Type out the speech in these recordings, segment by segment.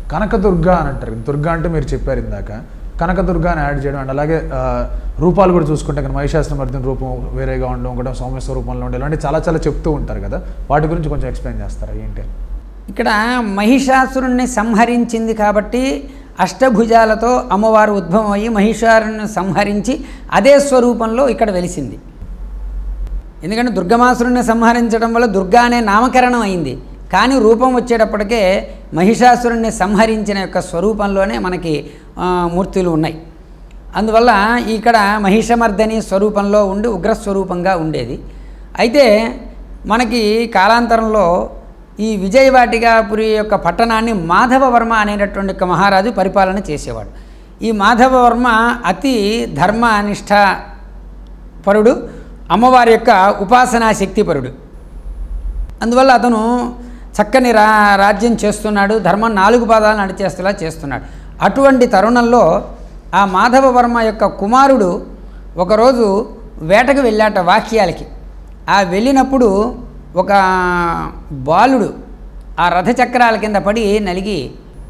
కనకదుర్గ అని అంటారు దుర్గ అంటే మీరు చెప్పారు ఇందాక కనకదుర్గ అని యాడ్ చేయడం అండ్ అలాగే ఆ, రూపాలు కూడా చూసుకుంటే కనుక మహిషాసురమర్దిని రూపం వేరేగా ఉండడం కూడా సౌమ్యస్వ రూపంలో ఉండడం ఇలాంటి చాలా చాలా చెప్తూ ఉంటారు కదా వాటి గురించి కొంచెం ఎక్స్ప్లెయిన్ చేస్తారా ఏంటి అని? ఇక్కడ మహిషాసురుణ్ణి సంహరించింది కాబట్టి అష్టభుజాలతో అమ్మవారు ఉద్భవం అయ్యి మహిషాసురుని సంహరించి అదే స్వరూపంలో ఇక్కడ వెలిసింది ఎందుకంటే దుర్గమాసురుణ్ణి సంహరించడం వల్ల దుర్గా అనే నామకరణం అయింది కానీ రూపం వచ్చేటప్పటికే మహిషాసురుణ్ణి సంహరించిన యొక్క స్వరూపంలోనే మనకి ఆ, మూర్తులు ఉన్నాయి అందువల్ల ఇక్కడ మహిషమర్దని స్వరూపంలో ఉండి ఉగ్రస్వరూపంగా ఉండేది అయితే మనకి కాలాంతరంలో ఈ విజయవాటికాపురి యొక్క పట్టణాన్ని మాధవవర్మ అనేటటువంటి ఒక మహారాజు పరిపాలన చేసేవాడు ఈ మాధవవర్మ అతి ధర్మనిష్ట పరుడు అమ్మవారి యొక్క ఉపాసనా శక్తిపరుడు అందువల్ల అతను చక్కని రా రాజ్యం చేస్తున్నాడు ధర్మం నాలుగు పాదాలు నడిచేస్తేలా చేస్తున్నాడు అటువంటి తరుణంలో ఆ మాధవవర్మ యొక్క కుమారుడు ఒకరోజు వేటకు వెళ్ళాట వాక్యాలకి ఆ వెళ్ళినప్పుడు ఒక బాలుడు ఆ రథచక్రాల కింద పడి నలిగి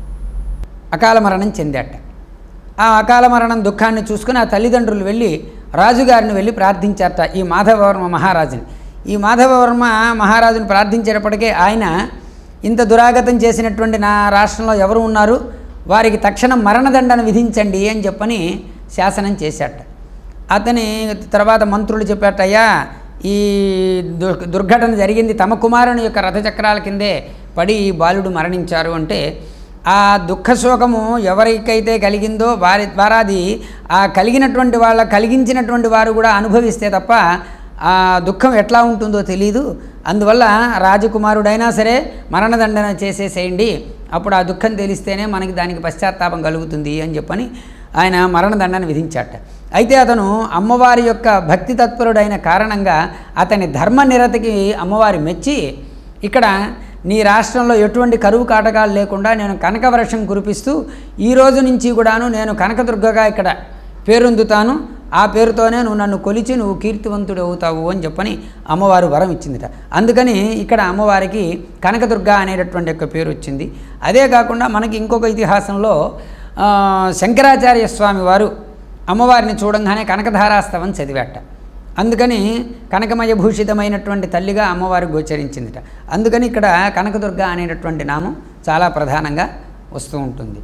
అకాల మరణం చెందాట ఆ అకాల మరణం దుఃఖాన్ని చూసుకుని ఆ తల్లిదండ్రులు వెళ్ళి రాజుగారిని వెళ్ళి ప్రార్థించారట ఈ మాధవవర్మ మహారాజుని ఈ మాధవవర్మ మహారాజుని ప్రార్థించేటప్పటికే ఆయన ఇంత దురాగతం చేసినటువంటి నా రాష్ట్రంలో ఎవరు ఉన్నారు వారికి తక్షణం మరణదండన విధించండి అని చెప్పని శాసనం చేశాట అతని తర్వాత మంత్రులు చెప్పారటయ్యా ఈ దుర్ దుర్ఘటన జరిగింది తమ కుమారుని యొక్క రథచక్రాల కిందే పడి ఈ బాలుడు మరణించారు అంటే ఆ దుఃఖ శోకము ఎవరికైతే కలిగిందో వారి ద్వారా అది ఆ కలిగినటువంటి వాళ్ళ కలిగించినటువంటి వారు కూడా అనుభవిస్తే తప్ప ఆ దుఃఖం ఎట్లా ఉంటుందో తెలియదు అందువల్ల రాజకుమారుడైనా సరే మరణదండన చేసేసేయండి అప్పుడు ఆ దుఃఖం తెలిస్తేనే మనకి దానికి పశ్చాత్తాపం కలుగుతుంది అని చెప్పని ఆయన మరణదండన విధించాట అయితే అతను అమ్మవారి యొక్క భక్తి తత్పరుడైన కారణంగా అతని ధర్మ నిరతికి అమ్మవారి మెచ్చి ఇక్కడ నీ రాష్ట్రంలో ఎటువంటి కరువు కాటకాలు లేకుండా నేను కనకవర్షం కురిపిస్తూ ఈ రోజు నుంచి కూడాను నేను కనకదుర్గగా ఇక్కడ పేరొందుతాను ఆ పేరుతోనే నువ్వు నన్ను కొలిచి నువ్వు కీర్తివంతుడు అవుతావు అని చెప్పని అమ్మవారు వరం ఇచ్చిందిట అందుకని ఇక్కడ అమ్మవారికి కనకదుర్గ అనేటటువంటి యొక్క పేరు వచ్చింది అదే కాకుండా మనకి ఇంకొక ఇతిహాసంలో ఆ, శంకరాచార్య స్వామి వారు అమ్మవారిని చూడంగానే కనకధారాస్తవం చదివాట అందుకని కనకమయ భూషితమైనటువంటి తల్లిగా అమ్మవారు గోచరించిందిట అందుకని ఇక్కడ కనకదుర్గ అనేటటువంటి నామం చాలా ప్రధానంగా వస్తూ ఉంటుంది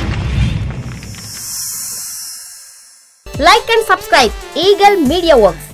Like and subscribe Eagle Media Works.